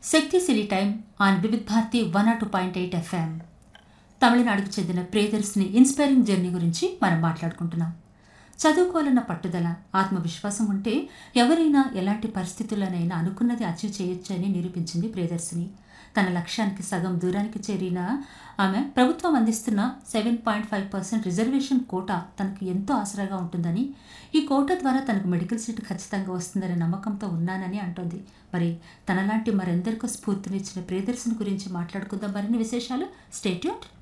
శక్తి సిలీ time on Vividh Bharati one R two point eight FM తమిళనాడుకు చెందిన ప్రియదర్శిని ఇన్స్పైరింగ్ జర్నీ గురించి మనం మాట్లాడుకుంటున్నాం చదువుకోవాలన్న పట్టుదల ఆత్మవిశ్వాసం ఉంటే ఎవరైనా ఎలాంటి పరిస్థితుల్లోనైనా అనుకున్నది అచీవ్ చేయొచ్చని నిరూపించింది ప్రియదర్శిని తన లక్ష్యానికి సగం దూరానికి చేరిన ఆమె ప్రభుత్వం అందిస్తున్న seven point five percent reservation quota తనకు ఎంతో ఆసరాగా ఉంటుందని ఈ కోటా ద్వారా తనకు మెడికల్ సీట్ ఖచ్చితంగా వస్తుందనే నమ్మకంతో ఉన్నానని అంటోంది మరి తనలాంటి మరెందరికో స్ఫూర్తినిచ్చిన ప్రియదర్శిని గురించి మాట్లాడుకుందాం మరిన్ని విశేషాలు స్టేట్యూట్